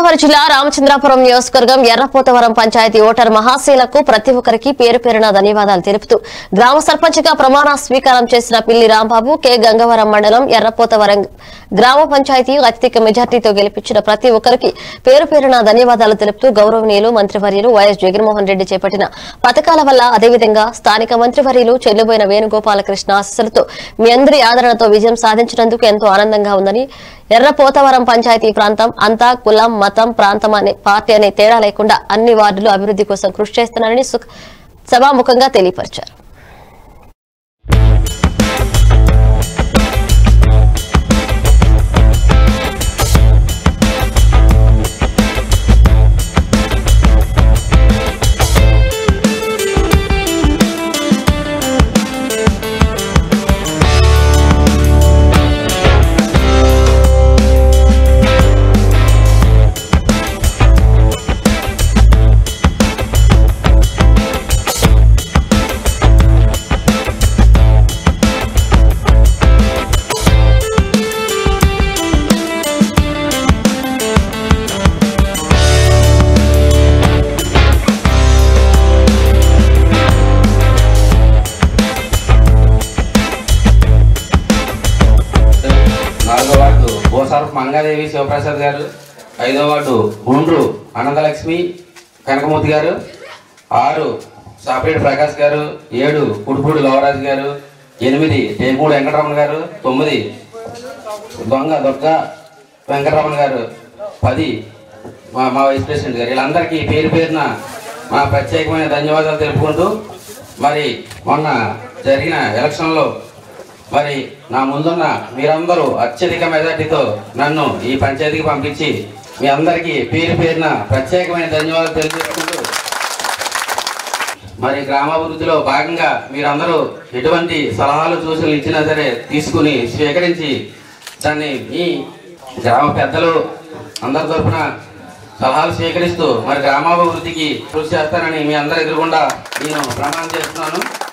గోదావరి జిల్లా రామచంద్రాపురం నియోజకవర్గం ఎర్రపోతవరం పంచాయతీ ఓటర్ మహాశీలకు ప్రతి ఒక్కరికి పేరు పేరున ధన్యవాదాలు తెలుపుతూ గ్రామ సర్పంచ్గా ప్రమాణ స్వీకారం చేసిన పిల్లి రాంబాబు కె గంగవరం మండలం ఎర్రపోతవరం గ్రామ పంచాయతీ అత్యధిక మెజార్టీతో గెలిపించిన ప్రతి ఒక్కరికి పేరు పేరున ధన్యవాదాలు తెలుపుతూ గౌరవనీయులు మంత్రివర్యులు వైఎస్ జగన్మోహన్ రెడ్డి చేపట్టిన పథకాల వల్ల అదేవిధంగా స్థానిక మంత్రివర్యులు చెల్లుబోయిన వేణుగోపాలకృష్ణ ఆశీస్సులతో మీ అందరి ఆదరణతో విజయం సాధించినందుకు ఎంతో ఆనందంగా ఉందని ఎర్రపోతవరం పంచాయతీ ప్రాంతం అంతా కులం మతం ప్రాంతం అనే పార్టీ అనే తేడా లేకుండా అన్ని వార్డులు అభివృద్ధి కోసం కృషి చేస్తున్నారని సుఖ- సభాముఖంగా తెలియపరిచారు నాలుగో వార్డు బోసారపు మంగాదేవి శివప్రసాద్ గారు ఐదో వార్డు గుండ్రు అనంతలక్ష్మి కనకమూర్తి గారు ఆరు సాపిరెడ్డి ప్రకాష్ గారు ఏడు కుడుపూడి లోవరాజు గారు ఎనిమిది టేకూడి వెంకటరమణ గారు తొమ్మిది దొంగ దొక్క వెంకటరమణ గారు పది మా మా వైస్ ప్రెసిడెంట్ గారు వీళ్ళందరికీ పేరు పేరున మా ప్రత్యేకమైన ధన్యవాదాలు తెలుపుకుంటూ మరి మొన్న జరిగిన ఎలక్షన్లో మరి నా ముందున్న మీరందరూ అత్యధిక మెజార్టీతో నన్ను ఈ పంచాయతీకి పంపించి మీ అందరికీ పేరు పేరున ప్రత్యేకమైన ధన్యవాదాలు తెలియజేసుకుంటూ మరి గ్రామాభివృద్ధిలో భాగంగా మీరందరూ ఎటువంటి సలహాలు సూచనలు ఇచ్చినా సరే తీసుకుని స్వీకరించి దాన్ని మీ గ్రామ పెద్దలు అందరి తరఫున సలహాలు స్వీకరిస్తూ మరి గ్రామాభివృద్ధికి కృషి చేస్తానని మీ అందరి ఎదురుగుండా నేను ప్రమాణం చేస్తున్నాను